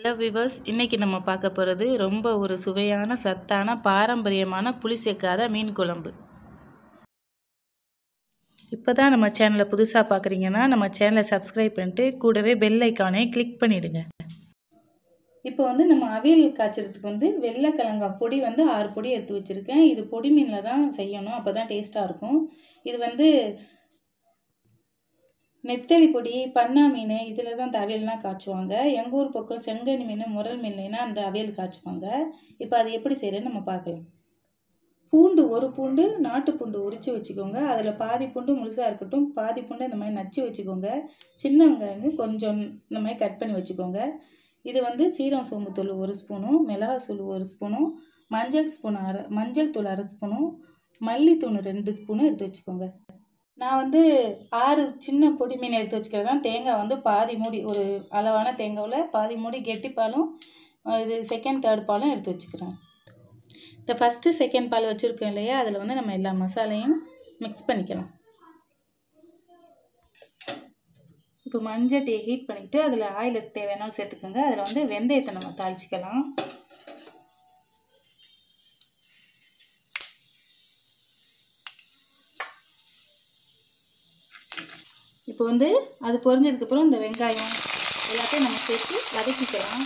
hello viewers இன்றைக்கி நம்ம பார்க்க போகிறது ரொம்ப ஒரு சுவையான சத்தான பாரம்பரியமான புளி சேர்க்காத மீன் குழம்பு இப்போ தான் நம்ம சேனலை புதுசாக பார்க்குறீங்கன்னா நம்ம சேனலை சப்ஸ்கிரைப் பண்ணிட்டு கூடவே பெல் ஐக்கானே கிளிக் பண்ணிவிடுங்க இப்போ வந்து நம்ம அவியல் காய்ச்சறதுக்கு வந்து வெள்ளைக்கிழங்கா பொடி வந்து ஆறு பொடி எடுத்து வச்சுருக்கேன் இது பொடி மீனில் தான் செய்யணும் அப்போ தான் டேஸ்ட்டாக இருக்கும் இது வந்து நெத்தலி பொடி பண்ணா மீன் இதில் தான் இந்த அவியல்லாம் காய்ச்சுவாங்க எங்கள் ஊர் பக்கம் செங்கனி மீன் முரல் மீன்லாம் அந்த அவியல் காய்ச்சுவாங்க இப்போ அது எப்படி செய்கிறேன்னு நம்ம பார்க்கலாம் பூண்டு ஒரு பூண்டு நாட்டு பூண்டு உரித்து வச்சுக்கோங்க அதில் பாதி பூண்டு முழுசாக இருக்கட்டும் பாதி பூண்டு இந்த மாதிரி நச்சு வச்சுக்கோங்க சின்ன வெங்காயம் கொஞ்சம் இந்த மாதிரி கட் பண்ணி வச்சுக்கோங்க இது வந்து சீரகம் சோம்புத்தூள் ஒரு ஸ்பூனும் மிளகாத்தூள் ஒரு ஸ்பூனும் மஞ்சள் ஸ்பூன் அரை மஞ்சள் தூள் அரை ஸ்பூனும் மல்லித்தூள் ரெண்டு ஸ்பூனும் எடுத்து வச்சுக்கோங்க நான் வந்து ஆறு சின்ன பொடி மீன் எடுத்து வச்சுக்கிறது தான் தேங்காய் வந்து பாதி மூடி ஒரு அளவான தேங்காவில் பாதி மூடி கெட்டிப்பாலும் இது செகண்ட் தேர்ட் பாலும் எடுத்து வச்சுக்கிறேன் இந்த ஃபஸ்ட்டு செகண்ட் பால் வச்சுருக்கோம் இல்லையா அதில் வந்து நம்ம எல்லா மசாலையும் மிக்ஸ் பண்ணிக்கலாம் இப்போ மஞ்சள் டீ ஹீட் பண்ணிக்கிட்டு அதில் ஆயில் தேவையானாலும் சேர்த்துக்கோங்க அதில் வந்து வெந்தயத்தை நம்ம தாளிச்சிக்கலாம் இப்போ வந்து அது பொரிஞ்சதுக்கப்புறம் இந்த வெங்காயம் எல்லாத்தையும் நம்ம சேர்த்து வதக்கிக்கலாம்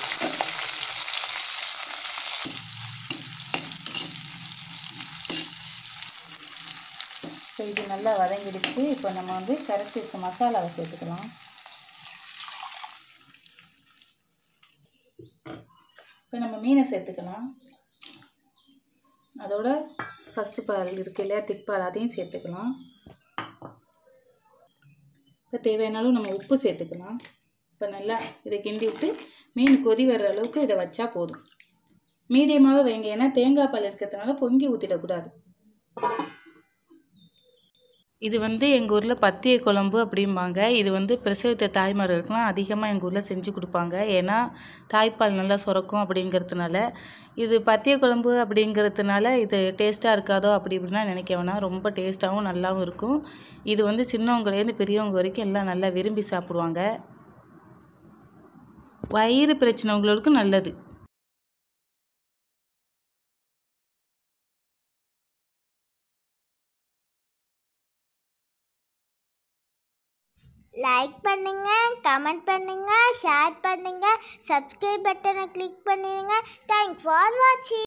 ஸோ இது நல்லா வதங்கிடுச்சு இப்போ நம்ம வந்து கரைச்சி வச்ச மசாலாவை சேர்த்துக்கலாம் இப்போ நம்ம மீனை சேர்த்துக்கலாம் அதோட ஃபஸ்ட்டு பால் இருக்கு இல்லையா திப்பால் அதையும் சேர்த்துக்கலாம் இப்போ தேவையானாலும் நம்ம உப்பு சேர்த்துக்கலாம் இப்போ நல்லா இதை கிண்டி விட்டு மீன் கொதி வர்ற அளவுக்கு இதை வச்சா போதும் மீடியமாகவே வைங்க ஏன்னா தேங்காய் பால் இருக்கிறதுனால பொங்கி ஊற்றிடக்கூடாது இது வந்து எங்கள் ஊரில் பத்திய குழம்பு அப்படிம்பாங்க இது வந்து பிரசவித்த தாய்மார்களுக்கெலாம் அதிகமாக எங்கள் ஊரில் செஞ்சு கொடுப்பாங்க ஏன்னா தாய்ப்பால் நல்லா சுரக்கும் அப்படிங்கிறதுனால இது பத்திய குழம்பு அப்படிங்கிறதுனால இது டேஸ்ட்டாக இருக்காதோ அப்படி இப்படிலாம் நினைக்க வேணாம் ரொம்ப டேஸ்ட்டாகவும் நல்லாவும் இருக்கும் இது வந்து சின்னவங்கலேருந்து பெரியவங்க வரைக்கும் எல்லாம் நல்லா விரும்பி சாப்பிடுவாங்க வயிறு பிரச்சனை உங்களுக்கு நல்லது லைக் பண்ணுங்க கமெண்ட் பண்ணுங்க ஷேர் பண்ணுங்க சப்ஸ்கிரைப் பட்டனை கிளிக் பண்ணிடுங்க தேங்க்ஸ் ஃபார் வாட்சிங்